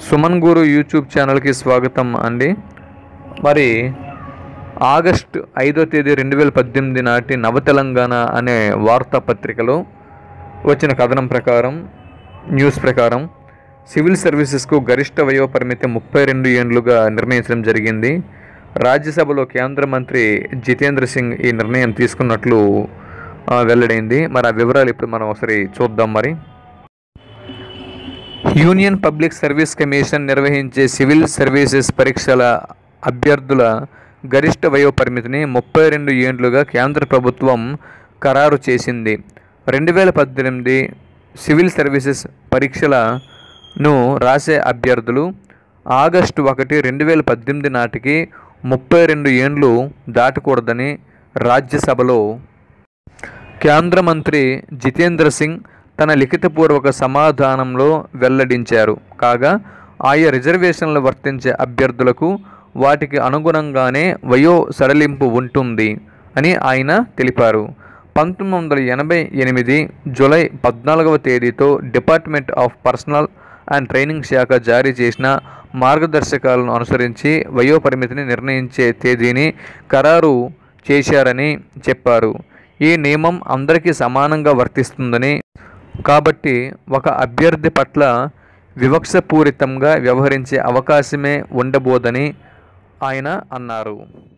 సుమన్ గురు YouTube ఛానల్కి స్వాగతం అండి మరి ఆగస్టు ఐదో తేదీ రెండు వేల పద్దెనిమిది నాటి నవ తెలంగాణ అనే వార్తాపత్రికలో వచ్చిన కథనం ప్రకారం న్యూస్ ప్రకారం సివిల్ సర్వీసెస్కు గరిష్ట వయో పరిమితి ముప్పై రెండు ఏండ్లుగా నిర్ణయించడం జరిగింది రాజ్యసభలో కేంద్ర మంత్రి జితేంద్ర సింగ్ ఈ నిర్ణయం తీసుకున్నట్లు ఆ, వెల్లడైంది మరి ఆ వివరాలు ఇప్పుడు మనం ఒకసారి చూద్దాం మరి యూనియన్ పబ్లిక్ సర్వీస్ కమిషన్ నిర్వహించే సివిల్ సర్వీసెస్ పరీక్షల అభ్యర్థుల గరిష్ట వయో పరిమితిని ముప్పై రెండు ఏండ్లుగా కేంద్ర ప్రభుత్వం ఖరారు చేసింది రెండు వేల పద్దెనిమిది సివిల్ సర్వీసెస్ పరీక్షలను రాసే అభ్యర్థులు ఆగస్టు ఒకటి రెండు వేల పద్దెనిమిది నాటికి ముప్పై రెండు ఏండ్లు దాటకూడదని రాజ్యసభలో కేంద్ర మంత్రి జితేంద్ర సింగ్ తన లిఖితపూర్వక సమాధానంలో వెల్లడించారు కాగా ఆయా రిజర్వేషన్లు వర్తించే అభ్యర్థులకు వాటికి అనుగుణంగానే వయో సడలింపు ఉంటుంది అని ఆయన తెలిపారు పంతొమ్మిది వందల ఎనభై ఎనిమిది జూలై పద్నాలుగవ తేదీతో department of personnel and training శాఖ జారీ చేసిన మార్గదర్శకాలను అనుసరించి వయో పరిమితిని నిర్ణయించే తేదీని ఖరారు చేశారని చెప్పారు ఈ నియమం అందరికీ సమానంగా వర్తిస్తుందని కాబట్టి ఒక అభ్యర్థి పట్ల వివక్షపూరితంగా వ్యవహరించే అవకాశమే ఉండబోదని ఆయన అన్నారు